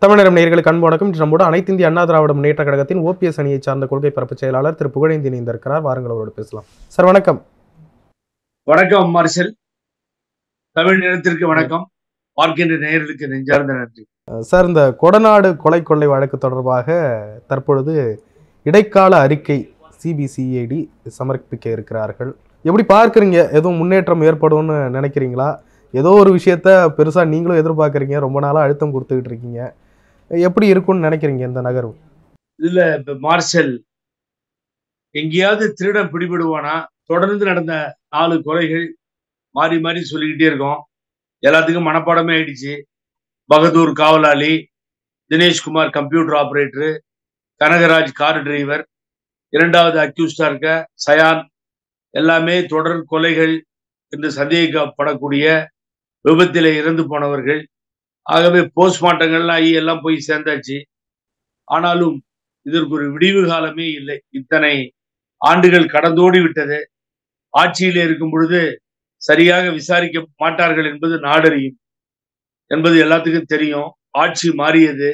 தமிழகம் நேயர்களுக்கு அன்பு வணக்கம் இன்று நம்மோடு அனைத்து இந்திய அண்ணா திராவிட முன்னேற்ற கழகத்தின் ஓபிஎஸ் அணியை சார்ந்த கொள்கை பரப்பு செயலாளர் திரு புகழேந்தி இணைந்திருக்கிறார் வாருங்கள் அவரோடு பேசலாம் சார் வணக்கம் வணக்கம் மார்ஷல் தமிழ் நிலத்திற்கு வணக்கம் பார்க்கின்ற நேயர்களுக்கு நெஞ்சார்ந்த நன்றி அஹ் சார் இந்த கொடநாடு கொலை கொள்ளை வழக்கு தொடர்பாக தற்பொழுது இடைக்கால அறிக்கை சிபிசிஐடி சமர்ப்பிக்க இருக்கிறார்கள் எப்படி பார்க்குறீங்க எதுவும் முன்னேற்றம் ஏற்படும்னு நினைக்கிறீங்களா ஏதோ ஒரு விஷயத்த பெருசாக நீங்களும் எதிர்பார்க்குறீங்க ரொம்ப நாளாக அழுத்தம் கொடுத்துக்கிட்டு இருக்கீங்க எப்படி இருக்கும்னு நினைக்கிறீங்க இந்த நகர்வு இதுல இப்ப மார்ஷல் எங்கேயாவது திருடன் பிடிபடுவானா தொடர்ந்து நடந்த நாலு கொலைகள் மாறி மாறி சொல்லிக்கிட்டே இருக்கோம் எல்லாத்துக்கும் மனப்பாடமே ஆயிடுச்சு பகதூர் காவலாளி Dineshkumar computer operator Kanagaraj car driver இரண்டாவது அக்யூஸ்டா இருக்க சயான் எல்லாமே தொடர் கொலைகள் என்று சந்தேகிக்கப்படக்கூடிய விபத்திலே இறந்து போனவர்கள் ஆகவே போஸ்ட்மார்ட்டங்கள்லாம் ஆகி எல்லாம் போய் சேர்ந்தாச்சு ஆனாலும் இதற்கு ஒரு விடிவு காலமே இல்லை இத்தனை ஆண்டுகள் கடந்தோடி விட்டது ஆட்சியில் இருக்கும் பொழுது சரியாக விசாரிக்க மாட்டார்கள் என்பது நாடறியும் என்பது எல்லாத்துக்கும் தெரியும் ஆட்சி மாறியது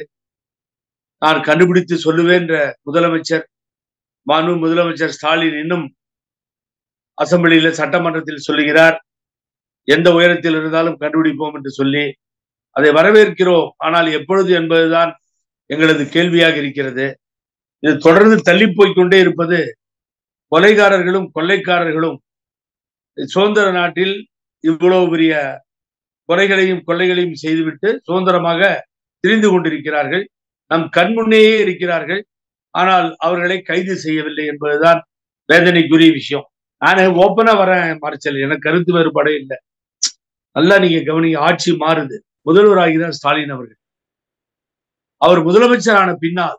நான் கண்டுபிடித்து சொல்லுவேன் என்ற முதலமைச்சர் மாண்பு முதலமைச்சர் ஸ்டாலின் இன்னும் அசம்பிளியில சட்டமன்றத்தில் சொல்லுகிறார் எந்த உயரத்தில் இருந்தாலும் கண்டுபிடிப்போம் என்று சொல்லி அதை வரவேற்கிறோம் ஆனால் எப்பொழுது என்பதுதான் எங்களது கேள்வியாக இருக்கிறது இது தொடர்ந்து தள்ளி கொண்டே இருப்பது கொலைகாரர்களும் கொள்ளைக்காரர்களும் சுதந்திர நாட்டில் இவ்வளவு பெரிய கொலைகளையும் கொள்ளைகளையும் செய்துவிட்டு சுதந்திரமாக திரிந்து கொண்டிருக்கிறார்கள் நம் கண்முன்னேயே இருக்கிறார்கள் ஆனால் அவர்களை கைது செய்யவில்லை என்பதுதான் வேதனைக்குரிய விஷயம் நான் ஓப்பனா வரேன் மறைச்சல் எனக்கு கருத்து வேறுபாடே இல்லை நல்லா நீங்க கவனிங்க ஆட்சி மாறுது முதல்வராகிறார் ஸ்டாலின் அவர்கள் அவர் முதலமைச்சரான பின்னால்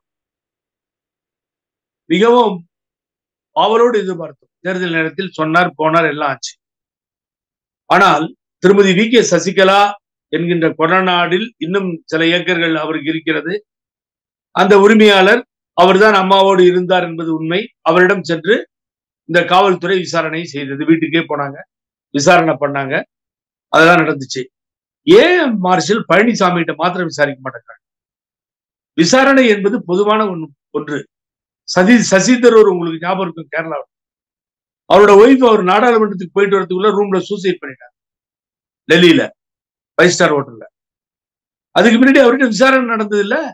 மிகவும் ஆவலோடு எதிர்பார்த்தோம் தேர்தல் நேரத்தில் சொன்னார் போனார் எல்லாம் ஆச்சு ஆனால் திருமதி வி கே சசிகலா என்கின்ற கொடநாடில் இன்னும் சில ஏக்கர்கள் அவருக்கு இருக்கிறது அந்த உரிமையாளர் அவர்தான் அம்மாவோடு இருந்தார் என்பது உண்மை அவரிடம் சென்று இந்த காவல்துறை விசாரணை செய்தது வீட்டுக்கே போனாங்க விசாரணை பண்ணாங்க அதெல்லாம் நடந்துச்சு ஏன் மார்ஷல் பழனிசாமி கிட்ட மாத்திரம் விசாரிக்க மாட்டேங்கிறாங்க விசாரணை என்பது பொதுவான ஒன்று ஒன்று சதி சசி தரூர் உங்களுக்கு ஞாபகம் இருக்கும் கேரளாவில் அவரோட ஒய்ஃப் அவர் நாடாளுமன்றத்துக்கு போயிட்டு வரதுக்குள்ள ரூம்ல சூசைட் பண்ணிட்டார் டெல்லியில ஃபைவ் ஸ்டார் ஹோட்டல்ல அதுக்கு முன்னாடி அவர்கிட்ட விசாரணை நடந்தது இல்ல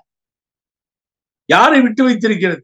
யாரை விட்டு வைத்திருக்கிறது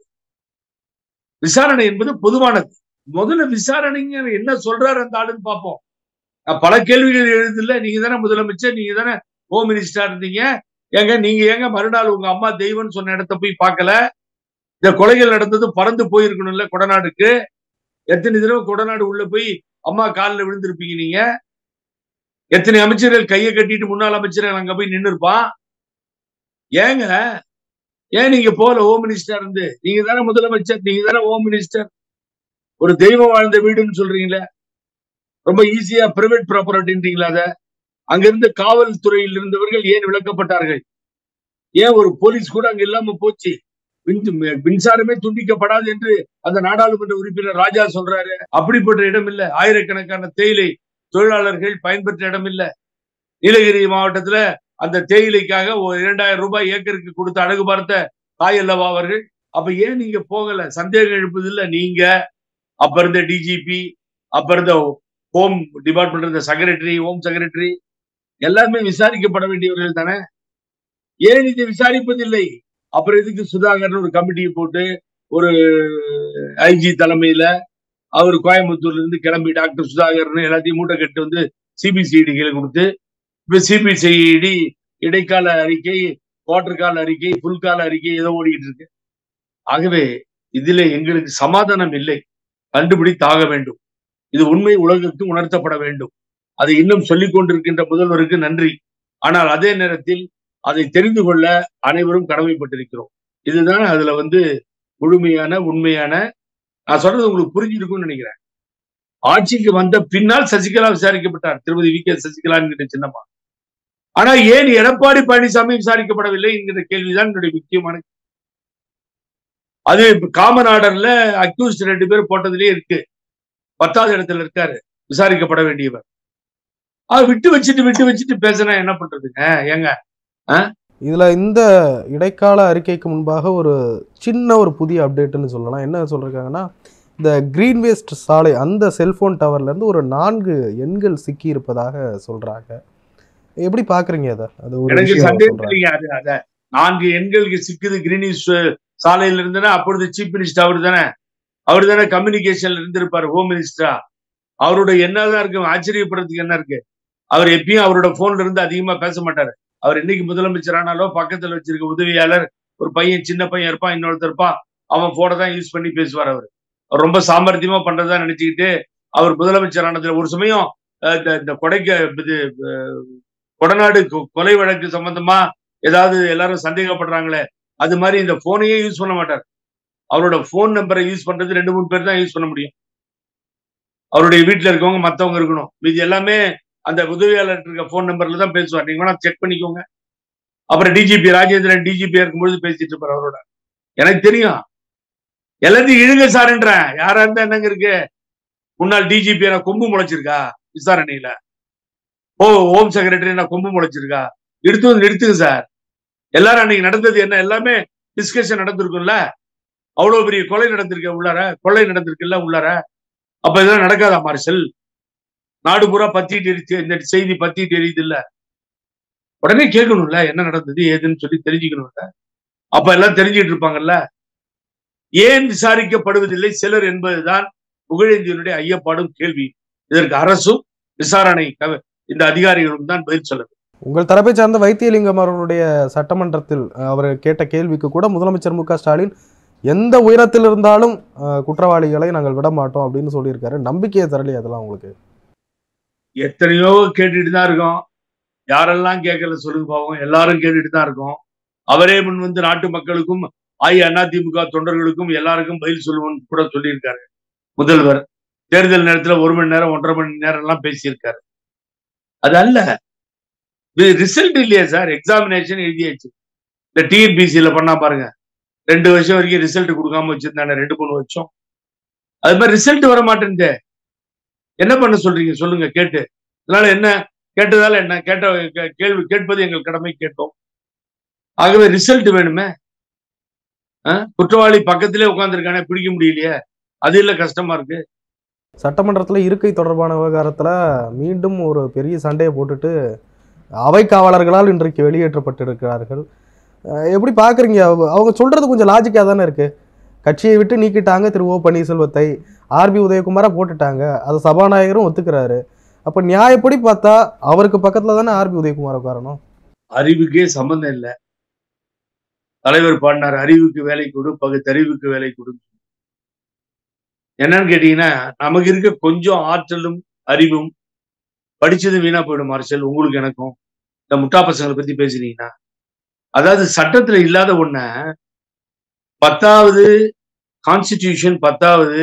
விசாரணை என்பது பொதுவானது முதல்ல விசாரணைங்க என்ன சொல்றாரு அந்த ஆளுன்னு பார்ப்போம் நான் பல கேள்விகள் எழுதில்ல நீங்க தானே முதலமைச்சர் நீங்க தானே ஹோம் மினிஸ்டரா இருந்தீங்க ஏங்க நீங்க ஏங்க மறுநாள் உங்க அம்மா தெய்வம்னு சொன்ன இடத்த போய் பார்க்கல இந்த கொலைகள் நடந்தது பறந்து போயிருக்கணும்ல கொடநாடுக்கு எத்தனை தடவை கொடநாடு உள்ள போய் அம்மா காலில் விழுந்திருப்பீங்க நீங்க எத்தனை அமைச்சர்கள் கையை கட்டிட்டு முன்னாள் அமைச்சர்கள் அங்க போய் நின்று இருப்பான் ஏங்க ஏன் நீங்க போல ஹோம் மினிஸ்டர் இருந்து நீங்க தானே முதலமைச்சர் நீங்க தானே ஹோம் மினிஸ்டர் ஒரு தெய்வம் வாழ்ந்த வீடுன்னு சொல்றீங்களே ரொம்ப ஈஸியா பிரைவேட் ப்ராப்பர்ட்டின்றீங்களா அத அங்கிருந்து காவல்துறையில் இருந்தவர்கள் ஏன் விளக்கப்பட்டார்கள் ஏன் ஒரு போலீஸ் கூட அங்க இல்லாம போச்சு மின்- மின்சாரமே துண்டிக்கப்படாது என்று அந்த நாடாளுமன்ற உறுப்பினர் ராஜா சொல்றாரு அப்படிப்பட்ட இடம் இல்ல ஆயிரக்கணக்கான தேயிலை தொழிலாளர்கள் பயன்பெற்ற இடம் இல்ல நீலகிரி மாவட்டத்துல அந்த தேயிலைக்காக ஒரு இரண்டாயிரம் ரூபாய் ஏக்கருக்கு கொடுத்து அழகு பார்த்த தாய் அல்லவா அவர்கள் அப்ப ஏன் நீங்க போகல சந்தேகம் எழுப்புது இல்ல நீங்க அப்ப இருந்த டிஜிபி அப்ப இருந்த ஹோம் டிபார்ட்மெண்ட் இருந்த செக்ரட்டரி ஹோம் செக்ரட்டரி எல்லாமே விசாரிக்கப்பட வேண்டியவர்கள் தானே ஏன் இதை விசாரிப்பதில்லை அப்புறம் இதுக்கு சுதாகர்னு ஒரு கமிட்டியை போட்டு ஒரு ஐஜி தலைமையில அவர் கோயம்புத்தூர்ல இருந்து கிளம்பி டாக்டர் சுதாகர்னு எல்லாத்தையும் மூட்டை கட்டு வந்து சிபிசிஐடி கீழே கொடுத்து இப்ப சிபிசிஐடி இடைக்கால அறிக்கை குவார்டர் கால அறிக்கை ஃபுல் கால அறிக்கை ஏதோ ஓடிட்டு இருக்கு ஆகவே இதுல எங்களுக்கு சமாதானம் இல்லை கண்டுபிடித்தாக வேண்டும் இது உண்மை உலகிற்கு உணர்த்தப்பட வேண்டும் அதை இன்னும் சொல்லிக் கொண்டிருக்கின்ற முதல்வருக்கு நன்றி ஆனால் அதே நேரத்தில் அதை தெரிந்து கொள்ள அனைவரும் கடமைப்பட்டிருக்கிறோம் இதுதான் அதுல வந்து முழுமையான உண்மையான நான் சொல்றது உங்களுக்கு புரிஞ்சிருக்கும்னு நினைக்கிறேன் ஆட்சிக்கு வந்த பின்னால் சசிகலா விசாரிக்கப்பட்டார் திருமதி வி கே சசிகலா என்கிற சின்னம்மா ஆனா ஏன் எடப்பாடி பழனிசாமி விசாரிக்கப்படவில்லை என்கிற கேள்விதான் என்னுடைய முக்கியமான கேள்வி. அது காமன் ஆர்டர்ல அக்யூஸ்ட் ரெண்டு பேர் போட்டதுலயே இருக்கு பத்தாவது இடத்துல இருக்காரு விசாரிக்கப்பட வேண்டியவர் அது விட்டு வச்சுட்டு விட்டு வச்சுட்டு பேசினா என்ன பண்றதுங்க ஏங்க இதுல இந்த இடைக்கால அறிக்கைக்கு முன்பாக ஒரு சின்ன ஒரு புதிய அப்டேட்னு சொல்லலாம் என்ன சொல்றாங்கன்னா இந்த கிரீன் வேஸ்ட் சாலை அந்த செல்போன் டவர்ல இருந்து ஒரு நான்கு எண்கள் சிக்கி இருப்பதாக சொல்றாங்க எப்படி பாக்குறீங்க அதை அது ஒரு எனக்கு விஷயம் சந்தேகம் சொல்றாங்க இல்லைங்க அது அத நான்கு எண்களுக்கு சிக்குது கிரீனிஷ் சாலையில இருந்துன்னா அப்பொழுது சீஃப் மினிஸ்டர் அவர் தானே அவர் தானே கம்யூனிகேஷன்ல இருந்திருப்பாரு ஹோம் மினிஸ்டரா அவரோட என்னதான் இருக்கு ஆச்சரியப்படுறதுக்கு என்ன இருக்கு அவர் எப்பயும் அவரோட போன்ல இருந்து அதிகமா பேச மாட்டாரு அவர் இன்னைக்கு முதலமைச்சர் ஆனாலோ பக்கத்துல வச்சிருக்க உதவியாளர் ஒரு பையன் சின்ன பையன் இருப்பான் இன்னொருத்தர் இருப்பான் அவன் போனை தான் யூஸ் பண்ணி பேசுவார் அவர் அவர் ரொம்ப சாமர்த்தியமா பண்றதா நினைச்சுக்கிட்டு அவர் முதலமைச்சர் ஆனதுல ஒரு சமயம் அஹ், இந்த- இந்த கொடைக்க இது அஹ், கொடநாடு கொ- கொலை வழக்கு சம்பந்தமா ஏதாவது எல்லாரும் சந்தேகப்படுறாங்களே அது மாதிரி இந்த போனையே யூஸ் பண்ண மாட்டார் அவரோட போன் நம்பரை யூஸ் பண்றது ரெண்டு மூணு பேர் தான் யூஸ் பண்ண முடியும் அவருடைய வீட்டுல இருக்கவங்க மத்தவங்க இருக்கணும் மீதி எல்லாமே அந்த உதவியாளர் இருக்க போன் நம்பர்ல தான் பேசுவார் நீங்க வேணா செக் பண்ணிக்கோங்க அப்புறம் டிஜிபி ராஜேந்திரன் டிஜிபி இருக்கும்பொழுது பேசிட்டு இருப்பார் அவரோட எனக்கு தெரியும் எல்லாத்தையும் இழுங்க சார்ன்றேன் யாரா இருந்தா என்னங்க இருக்கு முன்னாள் டிஜிபி நான் கொம்பு முளைச்சிருக்கா விசாரணையில ஓ ஹோம் செக்ரட்டரி நான் கொம்பு முளைச்சிருக்கா எடுத்து வந்து நிறுத்துங்க சார் எல்லாரும் அன்னைக்கு நடந்தது என்ன எல்லாமே டிஸ்கஷன் நடந்திருக்கும்ல அவ்வளவு பெரிய கொலை நடந்திருக்க உள்ளார கொலை நடந்திருக்குல்ல உள்ளார அப்ப இதெல்லாம் நடக்காதா மார்ஷல் நாடு பூரா பத்திட்டு எரிச்சு இந்த செய்தி பத்திட்டு எரியுது இல்ல உடனே கேட்கணும்ல என்ன நடந்தது ஏதுன்னு சொல்லி தெரிஞ்சுக்கணும்ல அப்ப எல்லாம் தெரிஞ்சுட்டு இருப்பாங்கல்ல ஏன் விசாரிக்கப்படுவதில்லை சிலர் என்பதுதான் புகழேந்தியனுடைய ஐயப்பாடும் கேள்வி இதற்கு அரசும் விசாரணை கவ- இந்த அதிகாரிகளும் தான் பதில் சொல்ல வேண்டும். உங்கள் தரப்பை சார்ந்த வைத்தியலிங்கம் அவர்களுடைய சட்டமன்றத்தில் அஹ், அவர் கேட்ட கேள்விக்கு கூட முதலமைச்சர் மு க ஸ்டாலின் எந்த உயரத்தில் இருந்தாலும் அஹ், குற்றவாளிகளை நாங்கள் விட மாட்டோம் அப்படின்னு சொல்லியிருக்காரு நம்பிக்கையை தரலையே அதெல்லாம் உங்களுக்கு எத்தனையோ கேட்டுட்டு தான் இருக்கோம் யாரெல்லாம் கேட்கல சொல்லுங்க பாவம் எல்லாரும் கேட்டுட்டு தான் இருக்கோம் அவரே முன் வந்து நாட்டு மக்களுக்கும் அஇஅதிமுக தொண்டர்களுக்கும் எல்லாருக்கும் பதில் சொல்லுவோம்னு கூட சொல்லியிருக்காரு முதல்வர் தேர்தல் நேரத்துல ஒரு மணி நேரம் ஒன்றரை மணி நேரம் எல்லாம் பேசியிருக்காரு அது அல்ல இது ரிசல்ட் இல்லையா சார் எக்ஸாமினேஷன் எழுதியாச்சு இந்த டிஎன்பிசியில பண்ணா பாருங்க ரெண்டு வருஷம் வரைக்கும் ரிசல்ட் கொடுக்காம வச்சிருந்தாங்க ரெண்டு மூணு வருஷம் அது மாதிரி ரிசல்ட் வர மாட்டேங்குது என்ன பண்ண சொல்றீங்க சொல்லுங்க கேட்டு அதனால என்ன கேட்டதால என்ன கேட்ட கே- கேள்வி கேட்பது எங்கள் கடமை கேட்டோம் ஆகவே ரிசல்ட் வேணுமே ஆ? குற்றவாளி பக்கத்திலே உட்கார்ந்துருக்கானே பிடிக்க முடியலையே அது இல்ல கஷ்டமா இருக்கு சட்டமன்றத்தில் இருக்கை தொடர்பான விவகாரத்தில் மீண்டும் ஒரு பெரிய சண்டையை போட்டுட்டு அவை காவலர்களால் இன்றைக்கு வெளியேற்றப்பட்டிருக்கிறார்கள் அஹ் எப்படி பார்க்குறீங்க அவங்க சொல்கிறது கொஞ்சம் லாஜிக்காக தானே இருக்குது கட்சியை விட்டு நீக்கிட்டாங்க திரு ஓ பன்னீர்செல்வத்தை ஆர்பி உதயகுமாரா போட்டுட்டாங்க அதை சபாநாயகரும் ஒத்துக்கிறாரு அப்போ நியாயப்படி பார்த்தா அவருக்கு பக்கத்தில் தானே ஆர்பி உதயகுமார் உட்காரணும் அறிவுக்கே சம்பந்தம் இல்லை தலைவர் பாடினார் அறிவுக்கு வேலை கொடு பகுத்தறிவுக்கு வேலை கொடு என்னன்னு கேட்டீங்கன்னா நமக்கு இருக்க கொஞ்சம் ஆற்றலும் அறிவும் படிச்சது வீணா போயிடும் மார்ஷல் உங்களுக்கு எனக்கும் இந்த முட்டா பசங்களை பத்தி பேசுனீங்கன்னா அதாவது சட்டத்துல இல்லாத ஒண்ண பத்தாவது கான்ஸ்டிடியூஷன் பத்தாவது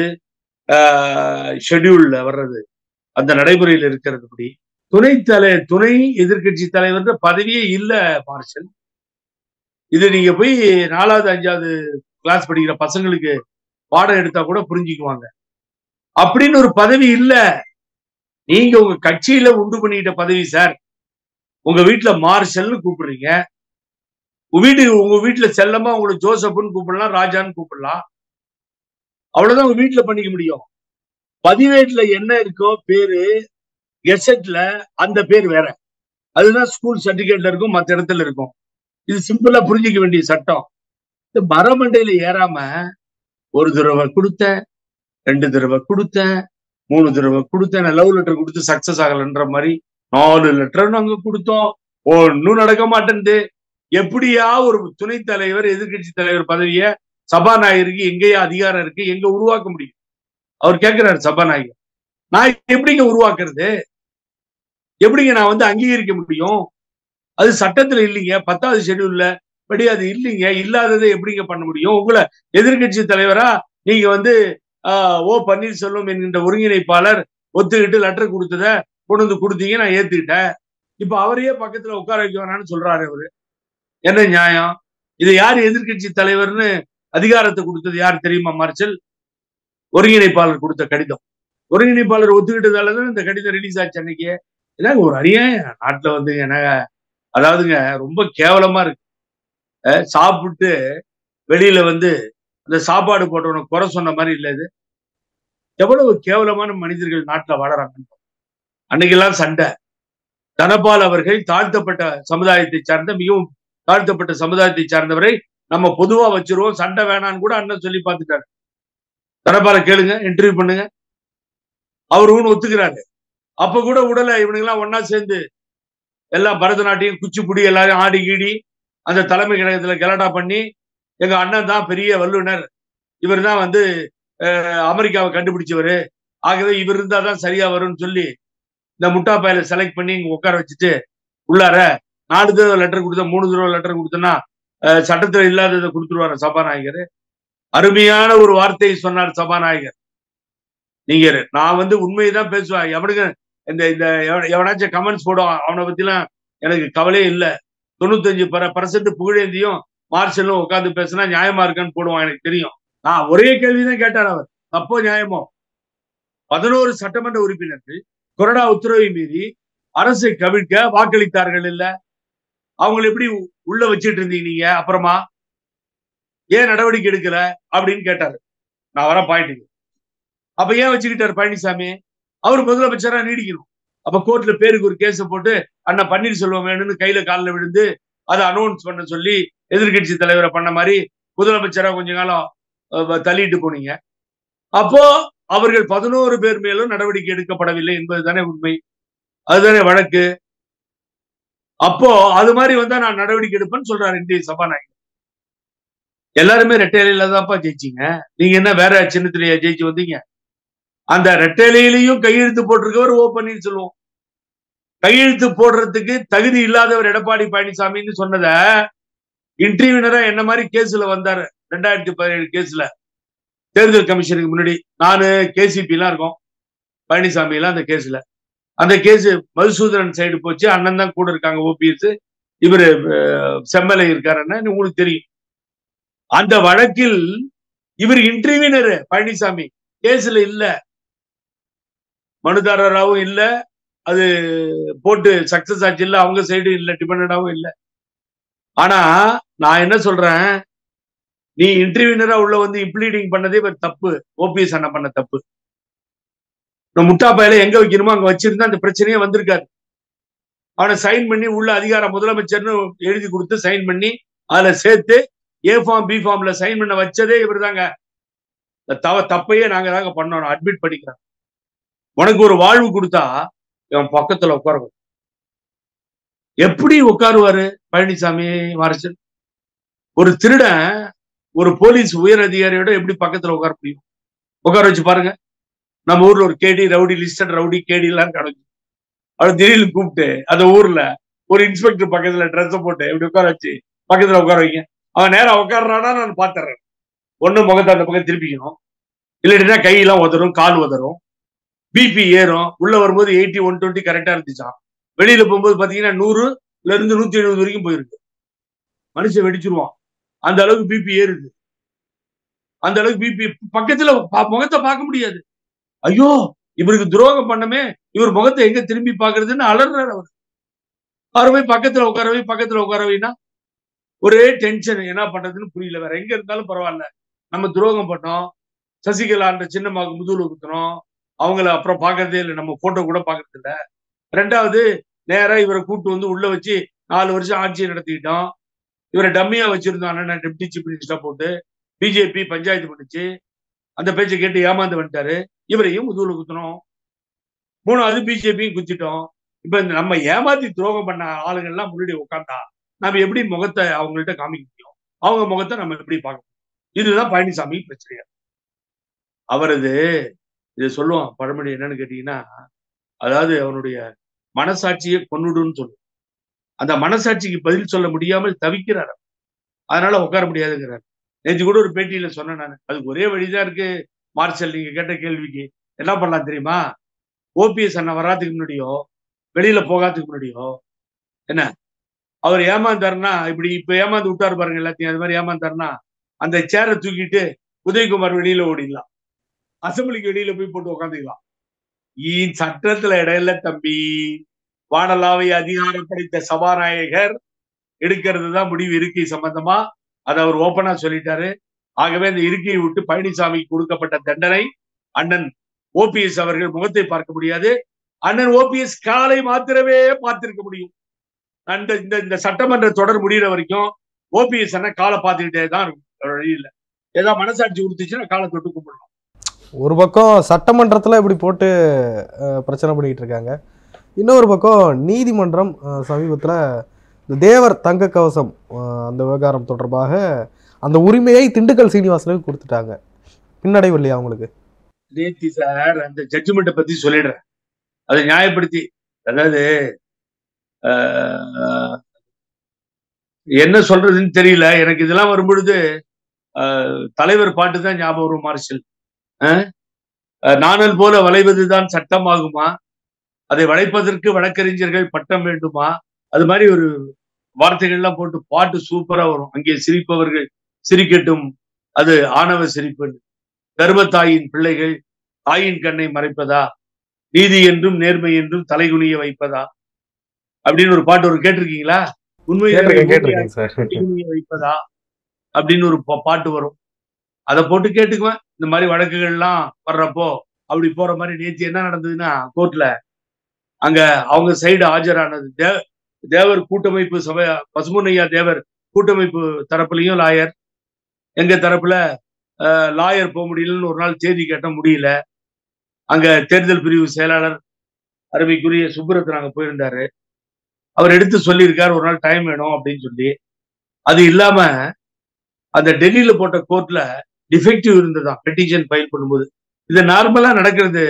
ஷெட்யூல்ல வர்றது அந்த நடைமுறையில் இருக்கிறதுபடி துணை தலை துணை எதிர்க்கட்சி தலைவர்ன்ற பதவியே இல்ல மார்ஷல் இது நீங்க போய் நாலாவது அஞ்சாவது கிளாஸ் படிக்கிற பசங்களுக்கு பாடம் எடுத்தா கூட புரிஞ்சுக்குவாங்க அப்படின்னு ஒரு பதவி இல்ல நீங்க உங்க கட்சியில உண்டு பண்ணிட்ட பதவி சார் உங்க வீட்டுல மார்ஷல்னு கூப்பிடுறீங்க உங்க வீட்டுக்கு உங்க வீட்டுல செல்லமா உங்களை ஜோசப்னு கூப்பிடலாம் ராஜான்னு கூப்பிடலாம் அவ்வளவுதான் உங்க வீட்டுல பண்ணிக்க முடியும் பதிவேட்டுல என்ன இருக்கோ பேரு கெசட்ல அந்த பேர் வேற அதுதான் ஸ்கூல் சர்டிபிகேட்ல இருக்கும் மத்த இடத்துல இருக்கும் இது சிம்பிளா புரிஞ்சுக்க வேண்டிய சட்டம் இந்த மரமண்டையில ஏறாம ஒரு தடவை கொடுத்தேன் ரெண்டு தடவை கொடுத்தேன் மூணு தடவை கொடுத்தேன் நான் லவ் லெட்டர் கொடுத்து சக்சஸ் ஆகலன்ற மாதிரி நாலு லெட்டர் நாங்க கொடுத்தோம் ஒன்னும் நடக்க மாட்டேன்து எப்படியா ஒரு துணைத் தலைவர் எதிர்க்கட்சி தலைவர் பதவிய சபாநாயகருக்கு எங்கேயா அதிகாரம் இருக்கு எங்க உருவாக்க முடியும் அவர் கேட்கிறாரு சபாநாயகர் நான் எப்படிங்க உருவாக்குறது எப்படிங்க நான் வந்து அங்கீகரிக்க முடியும் அது சட்டத்துல இல்லைங்க பத்தாவது ஷெட்யூல்ல படி அது இல்லைங்க இல்லாததை எப்படிங்க பண்ண முடியும் உங்களை எதிர்க்கட்சி தலைவரா நீங்க வந்து ஆஹ், ஓ பன்னீர்செல்வம் என்கின்ற ஒருங்கிணைப்பாளர் ஒத்துக்கிட்டு லெட்டர் கொடுத்தத கொண்டு வந்து கொடுத்தீங்க நான் ஏத்துக்கிட்டேன் இப்ப அவரையே பக்கத்துல உட்கார வைக்க வேணாம்னு சொல்றாரு அவரு என்ன நியாயம் இது யார் எதிர்க்கட்சி தலைவர்னு அதிகாரத்தை கொடுத்தது யார் தெரியுமா மார்ச்சல் ஒருங்கிணைப்பாளர் கொடுத்த கடிதம் ஒருங்கிணைப்பாளர் ஒத்துக்கிட்டதால தான் இந்த கடிதம் ரிலீஸ் ஆச்சு அன்னைக்கு இதாங்க ஒரு அநியாயம் நாட்டுல வந்து என்ன அதாவதுங்க ரொம்ப கேவலமா இருக்கு அஹ், சாப்பிட்டு வெளியில வந்து இந்த சாப்பாடு போட்டவன குறை சொன்ன மாதிரி இல்ல இது எவ்வளவு கேவலமான மனிதர்கள் நாட்டுல வாழறாங்க அன்னைக்கெல்லாம் சண்டை தனபால் அவர்கள் தாழ்த்தப்பட்ட சமுதாயத்தை சார்ந்த மிகவும் தாழ்த்தப்பட்ட சமுதாயத்தை சார்ந்தவரை நம்ம பொதுவா வச்சிருவோம் சண்டை வேணான்னு கூட அண்ணன் சொல்லி பார்த்துட்டாரு தனபால கேளுங்க இன்டர்வியூ பண்ணுங்க அவரும் ஒத்துக்கிறாரு அப்ப கூட உடலை இவனுங்கெல்லாம் ஒன்னா சேர்ந்து எல்லாம் பரதநாட்டியம் குச்சிப்புடி எல்லாரும் ஆடி கீடி அந்த தலைமை கழகத்துல கலாட்டா பண்ணி எங்க அண்ணன் தான் பெரிய வல்லுனர் இவர் தான் வந்து அஹ், அமெரிக்காவை கண்டுபிடிச்சவரு ஆகவே இவர் இருந்தா தான் சரியா வரும்னு சொல்லி இந்த முட்டா பயல செலக்ட் பண்ணி இங்க உட்கார வச்சுட்டு உள்ளார நாலு தடவை லெட்டர் கொடுத்தா மூணு தடவை லெட்டர் கொடுத்தோன்னா அஹ், சட்டத்துல இல்லாததை கொடுத்துருவாரு சபாநாயகர் அருமையான ஒரு வார்த்தையை சொன்னார் சபாநாயகர் நீங்க இரு. நான் வந்து உண்மையைதான் பேசுவேன் எவனுக்கு இந்த இந்த எவன- எவனாச்சும் கமெண்ட்ஸ் போடுவான் அவனை பத்திலாம் எனக்கு கவலையே இல்லை தொண்ணூத்தஞ்சு பர பர்சன்ட் புகழேந்தியும் மார்ஷலும் உட்காந்து பேசினா நியாயமா இருக்கான்னு போடுவான் எனக்கு தெரியும் நான் ஒரே கேள்விதான் கேட்டார் அவர் தப்போ நியாயமோ பதினோரு சட்டமன்ற உறுப்பினர்கள் கொறடா உத்தரவை மீறி அரசை கவிழ்க்க வாக்களித்தார்கள் இல்ல அவங்களை எப்படி உ- உள்ள வச்சிட்டு இருந்தீங்க நீங்க அப்புறமா ஏன் நடவடிக்கை எடுக்கல அப்படின்னு கேட்டாரு நான் வர பாயிண்ட்டுக்கு அப்ப ஏன் வச்சுக்கிட்டாரு பழனிசாமி அவர் முதலமைச்சரா நீடிக்கணும் அப்ப கோர்ட்ல பேருக்கு ஒரு கேஸ போட்டு அண்ணா பன்னீர்செல்வம் வேணும்னு கையில காலில் விழுந்து அதை அனௌன்ஸ் பண்ண சொல்லி எதிர்க்கட்சி தலைவரை பண்ண மாதிரி முதலமைச்சரா கொஞ்ச காலம் அஹ், தள்ளிட்டு போனீங்க அப்போ அவர்கள் பதினோரு பேர் மேலும் நடவடிக்கை எடுக்கப்படவில்லை என்பதுதானே உண்மை அதுதானே வழக்கு அப்போ அது மாதிரி வந்தா நான் நடவடிக்கை எடுப்பேன்னு சொல்றாரு இந்திய சபாநாயகர் எல்லாருமே ரெட்டையில தான்ப்பா ஜெயிச்சீங்க நீங்க என்ன வேற சின்னத்திலேயே ஜெயிச்சு வந்தீங்க அந்த ரெட்டையிலையும் கையெழுத்து போட்டிருக்கவர் ஓ பன்னீர்செல்வம் கையெழுத்து போடுறதுக்கு தகுதி இல்லாதவர் எடப்பாடி பழனிசாமின்னு சொன்னத இன்டர்வியூனரா என்ன மாதிரி கேஸ்ல வந்தாரு ரெண்டாயிரத்தி பதினேழு கேஸ்ல தேர்தல் கமிஷனுக்கு முன்னாடி நானு கேசிபி எல்லாம் இருக்கோம் பழனிசாமி எல்லாம் அந்த கேஸ்ல அந்த கேஸ் மதுசூதரன் சைடு போச்சு அண்ணன் தான் கூட இருக்காங்க ஓபிஎஸ் இவரு அஹ், செம்மலை இருக்காருன்னா உங்களுக்கு தெரியும் அந்த வழக்கில் இவர் இன்டர்வியூனர் பழனிசாமி கேஸ்ல இல்ல மனுதாரராகவும் இல்ல அது போட்டு சக்சஸ் ஆச்சு இல்ல அவங்க சைடு இல்ல டிபெண்டாவும் இல்ல ஆனா நான் என்ன சொல்றேன் நீ இன்டர்வியூனரா உள்ள வந்து இம்ப்ளீடிங் பண்ணதே ஒரு தப்பு ஓபிஎஸ் அண்ணா பண்ண தப்பு இந்த முட்டா பயல எங்க வைக்கணுமோ அங்க வச்சிருந்தா அந்த பிரச்சனையே வந்திருக்காரு அவனை சைன் பண்ணி உள்ள அதிகார முதலமைச்சர்னு எழுதி கொடுத்து சைன் பண்ணி அதுல சேர்த்து ஏ ஃபார்ம் பி ஃபார்ம்ல சைன் பண்ண வச்சதே இவர் தாங்க தவ தப்பையே நாங்க தாங்க பண்ணோம் அட்மிட் பண்ணிக்கிறோம் உனக்கு ஒரு வாழ்வு கொடுத்தா இவன் பக்கத்துல உட்காருவோம் எப்படி உட்காருவாரு பழனிசாமி வாரசன் ஒரு திருடன் ஒரு போலீஸ் உயர் அதிகாரியோட எப்படி பக்கத்துல உட்கார முடியும் உட்கார வச்சு பாருங்க நம்ம ஊர்ல ஒரு கேடி ரவுடி லிஸ்டட் ரவுடி கேடி எல்லாம் கிடக்கு அவர் திடீர்னு கூப்பிட்டு அந்த ஊர்ல ஒரு இன்ஸ்பெக்டர் பக்கத்துல ட்ரெஸ் போட்டு இப்படி உட்கார வச்சு பக்கத்துல உட்கார வைங்க அவன் நேரா உட்காடுறானா நான் பாத்துறேன் ஒண்ணு முகத்தை அந்த பக்கம் திருப்பிக்கணும் இல்லாட்டினா கையெல்லாம் உதறும் கால் உதறும் பிபி ஏறும் உள்ள வரும்போது எயிட்டி ஒன் டுவெண்ட்டி கரெக்டா இருந்துச்சான் வெளியில போகும்போது பாத்தீங்கன்னா நூறுல இருந்து நூத்தி எழுபது வரைக்கும் போயிருக்கு மனுஷன் வெடிச்சிருவான் அந்த அளவுக்கு பிபி ஏறுது அந்த அளவுக்கு பிபி பக்கத்துல பா- முகத்தை பார்க்க முடியாது ஐயோ இவருக்கு துரோகம் பண்ணமே இவர் முகத்தை எங்க திரும்பி பாக்குறதுன்னு அலறாரு அவர் அவர் போய் பக்கத்துல உட்கார வை பக்கத்துல உட்கார வைனா ஒரே டென்ஷன் என்ன பண்றதுன்னு புரியல வேற எங்க இருந்தாலும் பரவாயில்ல நம்ம துரோகம் பண்ணோம் சசிகலான்ற சின்னம்மாவுக்கு முதுகுல குத்துறோம் அவங்கள அப்புறம் பாக்குறதே இல்லை நம்ம போட்டோ கூட பாக்குறது இல்ல ரெண்டாவது நேரா இவரை கூட்டு வந்து உள்ள வச்சு நாலு வருஷம் ஆட்சியை நடத்திக்கிட்டோம் இவரை டம்மியா வச்சிருந்தோம் அண்ணன் டெப்டி சீஃப் மினிஸ்டரா போட்டு பிஜேபி பஞ்சாயத்து பண்ணுச்சு அந்த பேச்சை கேட்டு ஏமாந்து வந்துட்டாரு இவரையும் முதுகுல குத்தணும் மூணாவது பிஜேபியும் குத்திட்டோம் இப்ப இந்த நம்ம ஏமாத்தி துரோகம் பண்ண ஆளுங்க எல்லாம் முன்னாடி உட்காந்தா நம்ம எப்படி முகத்தை அவங்கள்ட்ட காமிக்க முடியும் அவங்க முகத்தை நம்ம எப்படி பார்க்க முடியும் இதுதான் பழனிசாமி பிரச்சனை அவரது இது சொல்லுவான் பழமொழி என்னன்னு கேட்டீங்கன்னா அதாவது அவனுடைய மனசாட்சியை கொன்னுடுன்னு சொல்லும் அந்த மனசாட்சிக்கு பதில் சொல்ல முடியாமல் தவிக்கிறார் அவர். அதனால உட்கார முடியாதுங்கிறார் நேற்று கூட ஒரு பேட்டியில சொன்னேன் நான் அதுக்கு ஒரே வழிதான் இருக்கு மார்ஷல் நீங்க கேட்ட கேள்விக்கு என்ன பண்ணலாம் தெரியுமா ஓபிஎஸ் அண்ணன் வராதுக்கு முன்னாடியோ வெளியில போகாததுக்கு முன்னாடியோ என்ன அவர் ஏமாந்தாருன்னா இப்படி இப்ப ஏமாந்து விட்டாரு பாருங்க எல்லாத்தையும் அது மாதிரி ஏமாந்தாருன்னா அந்த சேரை தூக்கிட்டு உதயகுமார் வெளியில ஓடிடலாம் அசம்பிளிக்கு வெளியில போய் போட்டு உட்காந்துக்கலாம் ஈ சட்டத்துல இடம் இல்ல தம்பி வானலாவை அதிகாரம் படைத்த சபாநாயகர் எடுக்கிறது தான் முடிவு இருக்கை சம்பந்தமா அதை அவர் ஓப்பனா சொல்லிட்டாரு ஆகவே அந்த இருக்கையை விட்டு பழனிசாமிக்கு கொடுக்கப்பட்ட தண்டனை அண்ணன் ஓபிஎஸ் அவர்கள் முகத்தை பார்க்க முடியாது அண்ணன் ஓபிஎஸ் காலை மாத்திரமே பார்த்திருக்க முடியும் அந்த இந்த இந்த சட்டமன்ற தொடர் முடிகிற வரைக்கும் ஓபிஎஸ் அண்ணன் காலை பார்த்துக்கிட்டே தான் இருக்கும் வேற வழி இல்லை ஏதாவது மனசாட்சி கொடுத்துச்சுன்னா காலை தொட்டு கும்பிடணும் ஒரு பக்கம் சட்டமன்றத்தில் இப்படி போட்டு அஹ், பிரச்சனை பண்ணிக்கிட்டு இருக்காங்க இன்னொரு பக்கம் நீதிமன்றம் சமீபத்தில் இந்த தேவர் தங்க கவசம் அஹ், அந்த விவகாரம் தொடர்பாக அந்த உரிமையை திண்டுக்கல் சீனிவாசனுக்கு கொடுத்துட்டாங்க பின்னடைவு இல்லையா அவங்களுக்கு நேத்தி சார் அந்த ஜட்ஜ்மெண்ட்டை பத்தி சொல்லிடுறேன் அதை நியாயப்படுத்தி அதாவது ஆஹ், என்ன சொல்றதுன்னு தெரியல எனக்கு இதெல்லாம் வரும்பொழுது ஆஹ், தலைவர் பாட்டு தான் ஞாபகம் வரும் மார்ஷல் ஆஹ்? ஆஹ், நாணல் போல வளைவதுதான் சட்டமாகுமா அதை வளைப்பதற்கு வழக்கறிஞர்கள் பட்டம் வேண்டுமா அது மாதிரி ஒரு வார்த்தைகள்லாம் போட்டு பாட்டு சூப்பரா வரும் அங்கே சிரிப்பவர்கள் சிரிக்கட்டும் அது ஆணவ சிரிப்பு கர்மத்தாயின் பிள்ளைகள் தாயின் கண்ணை மறைப்பதா நீதி என்றும் நேர்மை என்றும் தலைகுனிய வைப்பதா அப்படின்னு ஒரு பாட்டு ஒரு கேட்டிருக்கீங்களா கேட்டிருக்கேன் உண்மை கேட்டிருக்கேன் சார் தலைகுனிய வைப்பதா அப்படின்னு ஒரு பா- பாட்டு வரும் அதை போட்டு கேட்டுக்குவேன் இந்த மாதிரி வழக்குகள்லாம் வர்றப்போ அப்படி போற மாதிரி நேற்று என்ன நடந்ததுன்னா கோர்ட்ல அங்க அவங்க சைடு ஆஜரானது தே- தேவர் கூட்டமைப்பு சபை பசுமுனையா தேவர் கூட்டமைப்பு தரப்புலையும் லாயர் எங்க தரப்புல லாயர் போக முடியலன்னு ஒரு நாள் தேதி கேட்ட முடியல அங்க தேர்தல் பிரிவு செயலாளர் அருமைக்குரிய சுப்புரத்தன் அங்க போயிருந்தாரு அவர் எடுத்து சொல்லியிருக்காரு ஒரு நாள் டைம் வேணும் அப்படின்னு சொல்லி அது இல்லாம அந்த டெல்லியில போட்ட கோர்ட்ல டிஃபெக்டிவ் இருந்ததா பெட்டிஷன் ஃபைல் பண்ணும்போது இது நார்மலா நடக்கிறது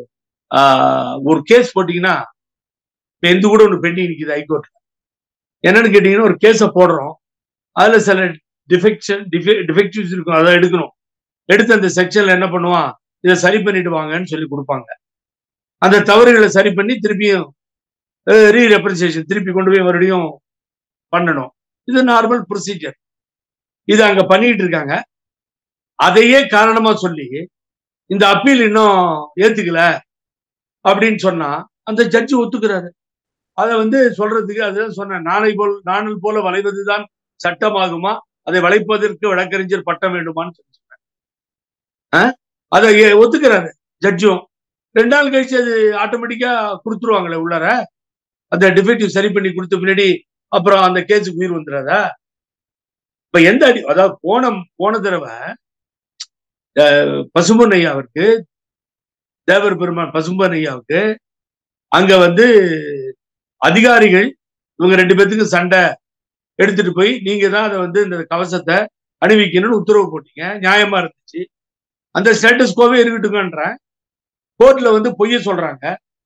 ஆஹ், ஒரு கேஸ் போட்டீங்கன்னா இப்ப எந்த கூட ஒன்று பெண்டிங் நிக்குது ஹைகோர்ட்ல என்னன்னு கேட்டீங்கன்னா ஒரு கேஸை போடுறோம் அதுல சில டிஃபெக்ஷன் டிஃபெக்டிவ்ஸ் இருக்கும் அதை எடுக்கணும் எடுத்து அந்த செக்ஷன்ல என்ன பண்ணுவான் இதை சரி பண்ணிட்டு வாங்கன்னு சொல்லி கொடுப்பாங்க அந்த தவறுகளை சரி பண்ணி திருப்பியும் ரீ ரெப்ரசேஷன் திருப்பி கொண்டு போய் மறுபடியும் பண்ணணும் இது நார்மல் ப்ரொசீஜர் இது அங்க பண்ணிட்டு இருக்காங்க அதையே காரணமா சொல்லி இந்த அப்பீல் இன்னும் ஏத்துக்கல அப்படின்னு சொன்னா அந்த ஜட்ஜி ஒத்துக்கிறாரு அதை வந்து சொல்றதுக்கு அதுதான் சொன்னேன் நாளை போல் நாணல் போல வளைவதுதான் சட்டமாகுமா அதை வளைப்பதற்கு வழக்கறிஞர் பட்டம் வேண்டுமான்னு சொல்லி சொன்னேன் ஆ? அதை ஏ- ஒத்துக்கிறாரு ஜட்ஜும் ரெண்டு நாள் கழிச்சு அது ஆட்டோமேட்டிக்கா கொடுத்துருவாங்களே உள்ளார அந்த டிஃபெக்டிவ் சரி பண்ணி கொடுத்த பின்னாடி அப்புறம் அந்த கேஸுக்கு உயிர் வந்துடாதா இப்ப எந்த அடி அதாவது போன போன தடவை அஹ், பசும்பொன் ஐயாவிற்கு தேவர் பெருமான் பசும்பொன் ஐயாவுக்கு அங்க வந்து அதிகாரிகள் இவங்க ரெண்டு பேத்துக்கும் சண்டை எடுத்துட்டு போய் நீங்க தான் அதை வந்து இந்த கவசத்தை அணிவிக்கணும்னு உத்தரவு போட்டீங்க நியாயமா இருந்துச்சு அந்த ஸ்டேட்டஸ் கோவே இருக்கட்டுங்கன்றேன் கோர்ட்ல வந்து பொய்ய சொல்றாங்க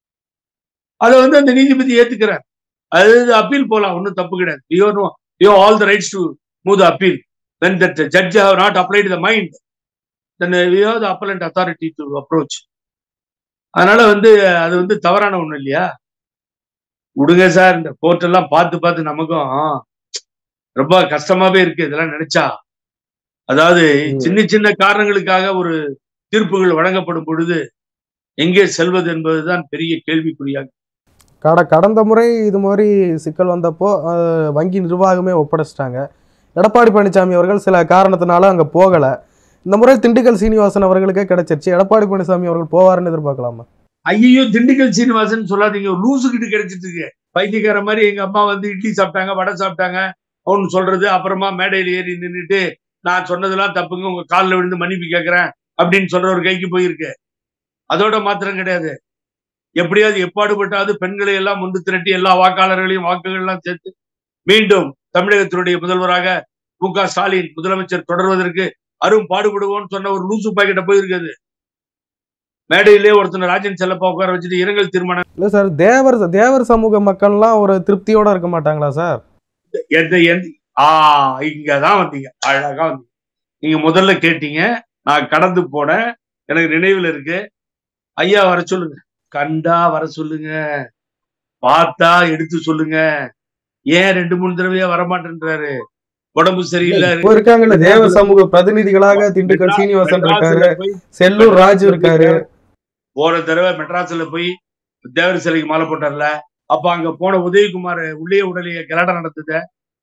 அதை வந்து அந்த நீதிபதி ஏத்துக்கிறார் அது அப்பீல் போலாம் ஒன்றும் தப்பு கிடையாது you know you all the rights to move the appeal when that judge have not applied the mind then we have the appellant authority to approach அதனால வந்து அது வந்து தவறான ஒண்ணு இல்லையா விடுங்க சார் இந்த கோர்ட் எல்லாம் பார்த்து பார்த்து நமக்கும் ரொம்ப கஷ்டமாவே இருக்கு இதெல்லாம் நினைச்சா அதாவது ம். சின்ன சின்ன காரணங்களுக்காக ஒரு தீர்ப்புகள் வழங்கப்படும் பொழுது எங்கே செல்வது என்பதுதான் பெரிய கேள்விக்குறியாக கட கடந்த முறை இது மாதிரி சிக்கல் வந்தப்போ அஹ், வங்கி நிர்வாகமே ஒப்படைச்சிட்டாங்க எடப்பாடி பழனிசாமி அவர்கள் சில காரணத்தினால அங்கே போகலை இந்த முறை திண்டுக்கல் சீனிவாசன் அவர்களுக்கே கிடைச்சிருச்சு எடப்பாடி பழனிசாமி அவர்கள் போவாருன்னு எதிர்பார்க்கலாமா ஐயோ திண்டுக்கல் சீனிவாசன் சொல்லாதீங்க ஒரு லூசு கிட்ட கிடைச்சிட்டு இருக்கு பைத்தியக்கார மாதிரி எங்க அம்மா வந்து இட்லி சாப்பிட்டாங்க வடை சாப்பிட்டாங்க அவனு சொல்றது அப்புறமா மேடையில் ஏறி நின்னுட்டு நான் சொன்னதெல்லாம் தப்புங்க உங்க காலில் விழுந்து மன்னிப்பு கேட்கறேன் அப்படின்னு சொல்ற ஒரு கைக்கு போயிருக்கு அதோட மாத்திரம் கிடையாது எப்படியாவது எப்பாடுபட்டாவது பெண்களை எல்லாம் முந்து திரட்டி எல்லா வாக்காளர்களையும் வாக்குகள் எல்லாம் சேர்த்து மீண்டும் தமிழகத்தினுடைய முதல்வராக மு க ஸ்டாலின் முதலமைச்சர் தொடர்வதற்கு அரும் பாடுபடுவோம்னு சொன்ன ஒரு லூசு பாக்கெட்ட போயிருக்குது மேடையிலே ஒருத்தனை ராஜன் செல்லப்பா உட்கார வச்சுட்டு இரங்கல் தீர்மானம் இல்லை சார் தேவர் தேவர் சமூக மக்கள்லாம் ஒரு திருப்தியோட இருக்க மாட்டாங்களா சார் எந்த எந்த ஆ இங்கதான் வந்தீங்க அழகா வந்தீங்க நீங்க முதல்ல கேட்டீங்க நான் கடந்து போனேன் எனக்கு நினைவுல இருக்கு ஐயா வர சொல்லுங்க கண்டா வர சொல்லுங்க பார்த்தா எடுத்து சொல்லுங்க ஏன் ரெண்டு மூணு தடவையா வரமாட்டேன்றாரு உடம்பு சரியில்லை இப்போ இருக்காங்கல்ல தேவ சமூக பிரதிநிதிகளாக திண்டுக்கல் சீனிவாசன் இருக்காரு மெட்ராஸ்ல போய் செல்லூர் ராஜு இருக்காரு போன தடவை மெட்ராஸ்ல போய் தேவர் சிலைக்கு மாலை போட்டார்ல அப்ப அங்க போன உதயகுமார் உள்ளே உடலைய கலாட்டம் நடந்தது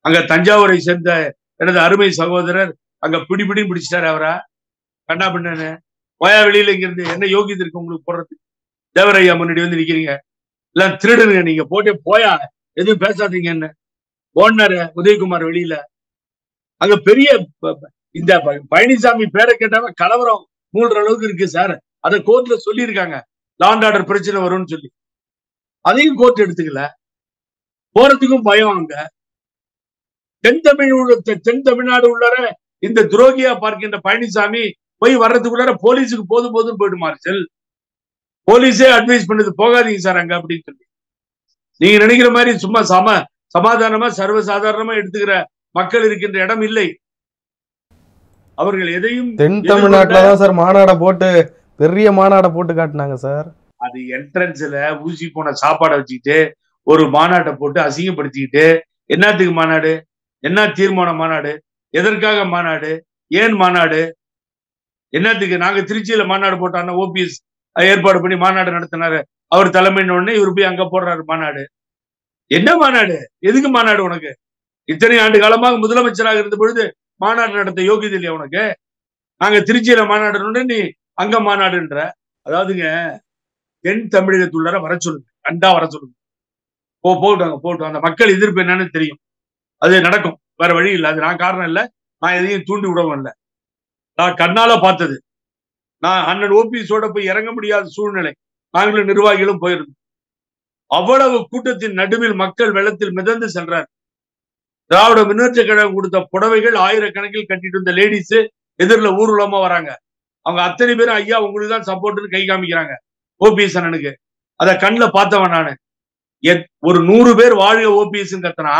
அங்க தஞ்சாவூரை சேர்ந்த எனது அருமை சகோதரர் அங்க பிடி பிடி பிடிச்சிட்டாரு அவரா கண்ணா பின்னு போயா வெளியில இங்க இருந்து என்ன யோகியது இருக்கு உங்களுக்கு போடுறதுக்கு தேவரையா முன்னாடி வந்து நிக்கிறீங்க எல்லாம் திருடுங்க நீங்க போட்டே போயா எதுவும் பேசாதீங்க என்ன ஓடினாரு உதயகுமார் வெளியில அங்க பெரிய ப- ப- இந்த ப- பழனிசாமி பேரை கேட்டாம கலவரம் மூழ்ற அளவுக்கு இருக்கு சார் அதை கோர்ட்ல சொல்லியிருக்காங்க லாண்ட் ஆர்டர் பிரச்சனை வரும்னு சொல்லி அதையும் கோர்ட் எடுத்துக்கல போறதுக்கும் பயம் அங்க தென் தமிழ் உள்ள- தெ- தென் தமிழ்நாடு உள்ளார இந்த துரோகியா பார்க்கின்ற பழனிசாமி போய் வர்றதுக்குள்ளார போலீஸுக்கு போதும் போதும் போயிட்டு மார்ஷல் போலீஸே அட்வைஸ் பண்ணுது போகாதீங்க சார் அங்க அப்படின்னு சொல்லி நீங்க நினைக்கிற மாதிரி சும்மா சம சமாதானமா சர்வசாதாரணமா எடுத்துக்கிற மக்கள் இருக்கின்ற இடம் இல்லை அவர்கள் எதையும் தென் தமிழ்நாட்டுல தான் சார் மாநாடை போட்டு பெரிய மாநாடை போட்டு காட்டினாங்க சார் அது என்ட்ரன்ஸ்ல ஊசி போன சாப்பாடை வச்சுக்கிட்டு ஒரு மாநாட்டை போட்டு அசிங்கப்படுத்திக்கிட்டு என்னத்துக்கு மாநாடு என்ன தீர்மான மாநாடு எதற்காக மாநாடு ஏன் மாநாடு என்னத்துக்கு நாங்க திருச்சியில மாநாடு போட்டோம்னா ஓபிஎஸ் ஏற்பாடு பண்ணி மாநாடு நடத்தினாரு அவர் தலைமையின் உடனே இவர் போய் அங்க போடுறாரு மாநாடு என்ன மாநாடு எதுக்கு மாநாடு உனக்கு இத்தனை ஆண்டு காலமாக முதலமைச்சராக இருந்த பொழுது மாநாடு நடத்த யோகியது இல்லையா உனக்கு நாங்க திருச்சியில மாநாடு நீ அங்க மாநாடுன்ற அதாவதுங்க தென் தமிழகத்துள்ளார வர சொல்லுங்க கண்டா வர சொல்லுங்க போ போட்டாங்க போட்டோம் அந்த மக்கள் எதிர்ப்பு என்னன்னு தெரியும் அது நடக்கும் வேற வழி இல்லை அது நான் காரணம் இல்லை நான் எதையும் தூண்டி விடவும் இல்லை நான் கண்ணால பார்த்தது நான் அண்ணன் ஓபிஎஸோட போய் இறங்க முடியாத சூழ்நிலை நாங்களும் நிர்வாகிகளும் போயிருந்தோம் அவ்வளவு கூட்டத்தின் நடுவில் மக்கள் வெள்ளத்தில் மிதந்து சென்றார் திராவிட முன்னேற்ற கழகம் கொடுத்த புடவைகள் ஆயிரக்கணக்கில் கட்டிட்டு இருந்த லேடிஸ் எதிரில் ஊர்வலமா வராங்க அவங்க அத்தனை பேரும் ஐயா உங்களுக்கு தான் சப்போர்ட்னு கை காமிக்கிறாங்க ஓபிஎஸ் அண்ணனுக்கு அத கண்ணுல பார்த்தவன் நானு எத்- ஒரு நூறு பேர் வாழ்க ஓபிஎஸ் கத்துனா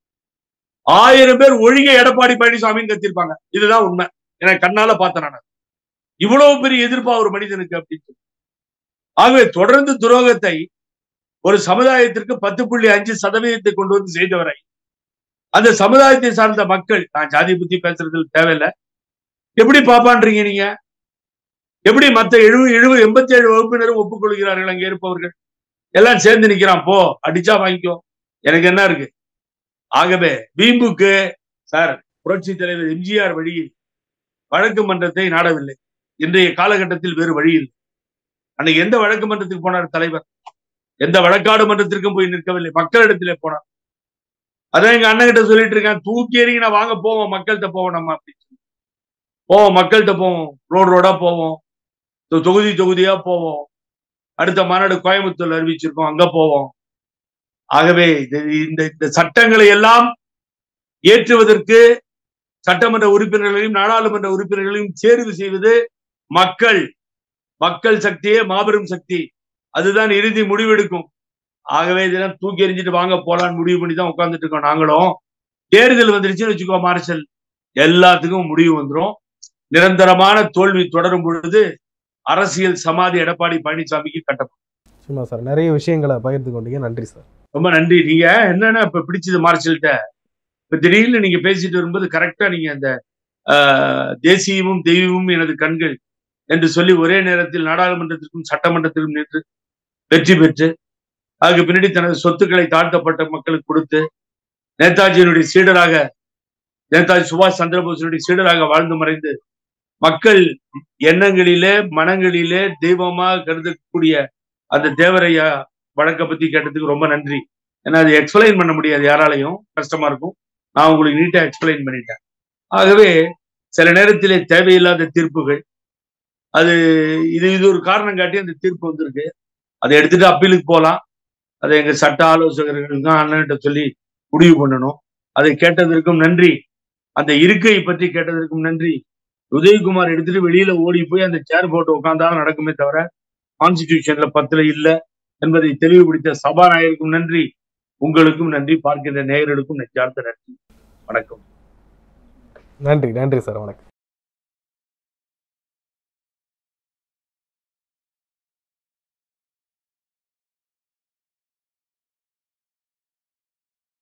ஆயிரம் பேர் ஒழிக எடப்பாடி பழனிசாமின்னு கத்திருப்பாங்க இதுதான் உண்மை எனக்கு கண்ணால பார்த்தேன் நான் இவ்வளவு பெரிய எதிர்ப்பா ஒரு மனிதனுக்கு அப்படின்னு சொல்லி. ஆகவே தொடர்ந்து துரோகத்தை ஒரு சமுதாயத்திற்கு பத்து புள்ளி அஞ்சு சதவீதத்தை கொண்டு வந்து செய்தவரை அந்த சமுதாயத்தை சார்ந்த மக்கள் நான் ஜாதி பத்தி பேசுறது தேவையில்லை எப்படி பாப்பான்றீங்க நீங்க எப்படி மத்த எழுபது எழுபது எண்பத்தி ஏழு வகுப்பினரும் ஒப்புக்கொள்கிறார்கள் அங்கே இருப்பவர்கள் எல்லாம் சேர்ந்து நிக்கிறான் போ அடிச்சா வாங்கிக்கோ எனக்கு என்ன இருக்கு ஆகவே வீம்புக்கு சார் புரட்சி தலைவர் எம்ஜிஆர் வழியில் வழக்கு மன்றத்தை நாடவில்லை இன்றைய காலகட்டத்தில் வேறு வழி இல்லை அன்னைக்கு எந்த வழக்கு மன்றத்துக்கு போனார் தலைவர் எந்த வழக்காடு மன்றத்திற்கும் போய் நிற்கவில்லை மக்களிடத்திலே போனார் அதான் எங்க அண்ணன் கிட்ட சொல்லிட்டு இருக்கேன் தூக்கி எறிங்க நான் வாங்க போவோம் மக்கள்கிட்ட போவோம் நம்ம அப்படின்னு சொல்லி போவோம் மக்கள்கிட்ட போவோம் ரோடு ரோடா போவோம் தொ- தொகுதி தொகுதியா போவோம் அடுத்த மாநாடு கோயம்புத்தூர்ல அறிவிச்சிருக்கோம் அங்க போவோம் ஆகவே இது- இந்த இந்த சட்டங்களை எல்லாம் ஏற்றுவதற்கு சட்டமன்ற உறுப்பினர்களையும் நாடாளுமன்ற உறுப்பினர்களையும் தேர்வு செய்வது மக்கள் மக்கள் சக்தியே மாபெரும் சக்தி அதுதான் இறுதி முடிவெடுக்கும் ஆகவே இதெல்லாம் தூக்கி எறிஞ்சிட்டு வாங்க போலான்னு முடிவு பண்ணி தான் உட்கார்ந்துட்டு இருக்கோம் நாங்களும் தேர்தல் வந்துருச்சுன்னு வச்சுக்கோ மார்ஷல் எல்லாத்துக்கும் முடிவு வந்துரும் நிரந்தரமான தோல்வி தொடரும் பொழுது அரசியல் சமாதி எடப்பாடி பழனிசாமிக்கு கட்டப்படும் சும்மா சார் நிறைய விஷயங்களை பகிர்ந்து கொண்டீங்க நன்றி சார் ரொம்ப நன்றி நீங்க என்னன்னா இப்ப பிடிச்சது மார்ஷல்கிட்ட இப்ப திடீர்னு நீங்க பேசிட்டு வரும்போது கரெக்டா நீங்க அந்த ஆஹ், தேசியமும் தெய்வமும் எனது கண்கள் என்று சொல்லி ஒரே நேரத்தில் நாடாளுமன்றத்திற்கும் சட்டமன்றத்திற்கும் நின்று வெற்றி பெற்று அதுக்கு பின்னாடி தனது சொத்துக்களை தாழ்த்தப்பட்ட மக்களுக்கு கொடுத்து நேதாஜியினுடைய சீடராக நேதாஜி சுபாஷ் சந்திரபோஸினுடைய சீடராக வாழ்ந்து மறைந்து மக்கள் எண்ணங்களிலே மனங்களிலே தெய்வமாக கருதக்கூடிய அந்த தேவரையா வழக்கை பத்தி கேட்டதுக்கு ரொம்ப நன்றி ஏன்னா அது எக்ஸ்பிளைன் பண்ண முடியாது யாராலையும் கஷ்டமா இருக்கும் நான் உங்களுக்கு நீட்டா எக்ஸ்பிளைன் பண்ணிட்டேன் ஆகவே சில நேரத்திலே தேவையில்லாத தீர்ப்புகள் அது இது இது ஒரு காரணம் காட்டி அந்த தீர்ப்பு வந்திருக்கு அதை எடுத்துட்டு அப்பீலுக்கு போகலாம் அதை எங்க சட்ட ஆலோசகர்களுக்கும் அண்ணன்கிட்ட சொல்லி முடிவு பண்ணணும் அதை கேட்டதற்கும் நன்றி அந்த இருக்கை பற்றி கேட்டதற்கும் நன்றி உதயகுமார் எடுத்துட்டு வெளியில ஓடி போய் அந்த சேர் போட்டு உட்காந்தாலும் நடக்குமே தவிர கான்ஸ்டிடியூஷன்ல பத்துல இல்ல என்பதை தெளிவுபடுத்த சபாநாயகருக்கும் நன்றி உங்களுக்கும் நன்றி பார்க்கின்ற நேயர்களுக்கும் நெஞ்சார்ந்த நன்றி வணக்கம் நன்றி நன்றி சார் வணக்கம்